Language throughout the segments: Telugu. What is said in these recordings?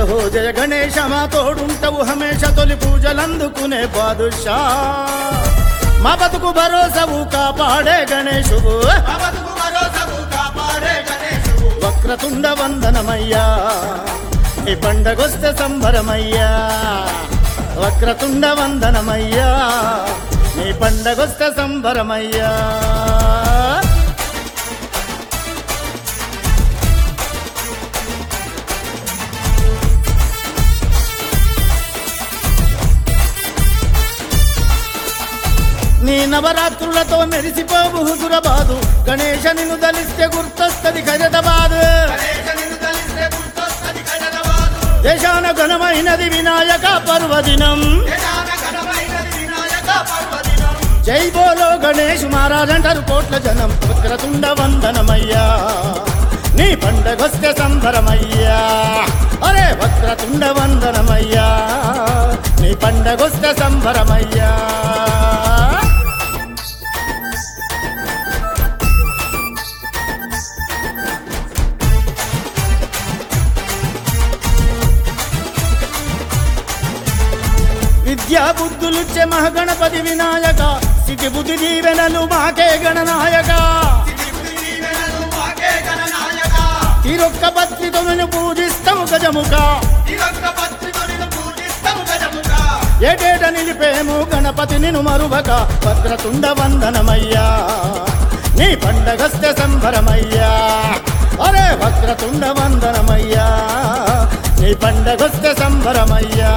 హో జయ గణేశ మా తోడుంటవు హమేష తొలి పూజలందుకునే బాదుషా మా బతుకు భరోసవు కాపాడే గణేశువు బతుకు భరోసవు కాపాడే గణేశువు వక్రతుండ వందనమయ్యా నీ పండగొస్తే సంబరమయ్యా వక్రతుండ వందనమయ్యా నీ పండగొస్తే సంబరమయ్యా నీ నవరాత్రులతో మెరిసిపోవు హుజురబాదు గణేశ నిన్ను దలిస్తే గుర్తొస్తది ఖైరతాబాద్ గణేశ నిన్ను తలిస్తే గుర్తొస్తది హైదరాబాదు దేశాన ఘనమైనది వినాయక పర్వదినం యజాన ఘనమైనది వినాయక పర్వదినం జై బోలో గణేష్ మహారాజ్ అంటారు కోట్ల జనం వక్రతుండ వందనమయ్యా నీ పండగొస్తే సంబరమయ్యా అరే వక్రతుండ వందనమయ్యా నీ పండగొస్తే సంబరమయ్యా విద్యా బుద్ధులుచ్చే మహగణపతి వినాయక సిటి బుద్ధి దీవెనలు మాకే గణనాయక దిగుడి దీవెనలు మాకే గణనాయక తీరొక్క భక్తితో నేను పూజిస్తాము గజముఖ తిరొక్క పత్రికను నిన్ను పూజిస్తాము గజముఖ ఏటేట నిలిపేము గణపతి నిను మరువక భద్రతుండ వందనమయ్యా నీ పండగస్తే సంబరమయ్యా అరే భద్రతుండ వందనమయ్యా నీ పండగొస్తే సంబరమయ్యా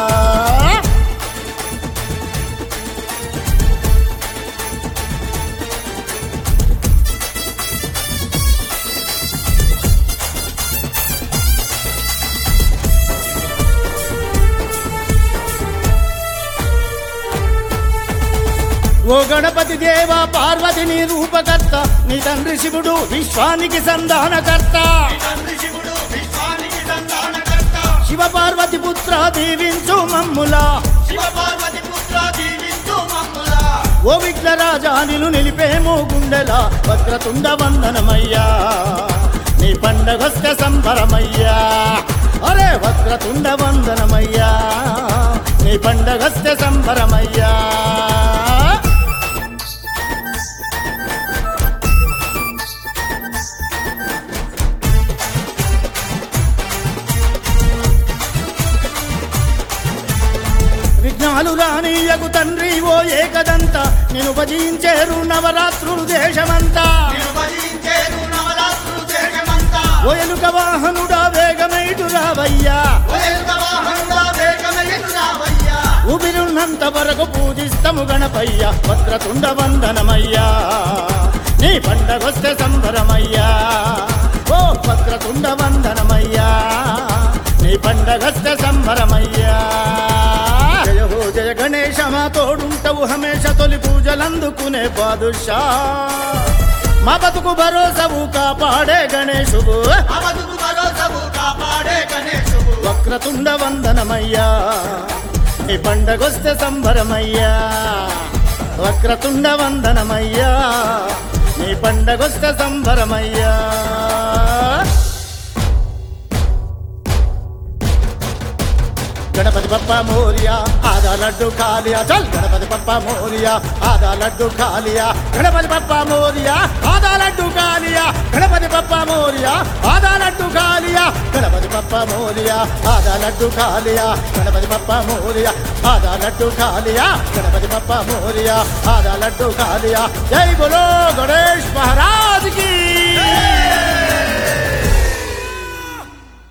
ఓ గణపతి దేవ పార్వతి నీ రూపకర్త నీ తండ్రి శివుడు విశ్వానికి సంధానకర్త తండ్రి శివుడు విశ్వానికి సంతానకర్త శివ పార్వతి పుత్ర దీవించు మమ్ములా శివ పార్వతి పుత్ర దీవించు మమ్ముల ఓ విఘ్నరాజా నిలు నిలిపేమో గుండెల వక్రతుండ వందనమయ్యా నీ పండగొస్తే సంబరమయ్యా అరే వక్రతుండ వందనమయ్యా నీ పండగొస్తే సంబరమయ్యా విఘ్నాలు రానీయకు తండ్రి ఓ ఏకదంత నేను భజించేరు నవరాత్రులు దేశమంతా నిర్వహించేరు నవరాత్రులు దేశమంతా ఓ ఎలుక వాహనుడా వేగమైటు రావయ్యా ఓయల్క వాహనుడా వేగమయ్యను రావయ్యా ఊపిరున్నంత వరకు పూజిస్తము గణపయ్య వక్రతుండ వందనమయ్యా నీ పండగొస్తే సంబరమయ్యా ఓ వక్రతుండ వందనమయ్యా నీ పండగొస్తే సంబరమయ్యా జయ హో జయ గణేశ మా తోడుంటవు హమేష తొలి పూజలందుకునే బాదుషా మా బతుకు భరోసవు కాపాడే గణేశువు ఆ బతుకు భరోసవు కాపాడే గణేశువు వక్రతుండ వందనమయ్యా నీ పండగొస్తే సంబరమయ్యా వక్రతుండ వందనమయ్యా నీ పండగొస్తే సంబరమయ్యా గణపతి బప్ప మోరియా ఆదా లడ్డు కాలియా చల్ గణపతి బప్ప మోరియా ఆదా లడ్డు కాలియా గణపతి బప్ప మోరియా ఆదా లడ్డు కాలియా గణపతి బప్ప మోరియా ఆదా లడ్డు కాలియా గణపతి బప్ప మోరియా ఆదా లడ్డు కాలియా గణపతి బప్ప మోరియా ఆదా లడ్డు కాలియా గణపతి బప్ప మోరియా ఆదా లడ్డు కాలియా జై బోలో గణేష్ మహారాజ్ की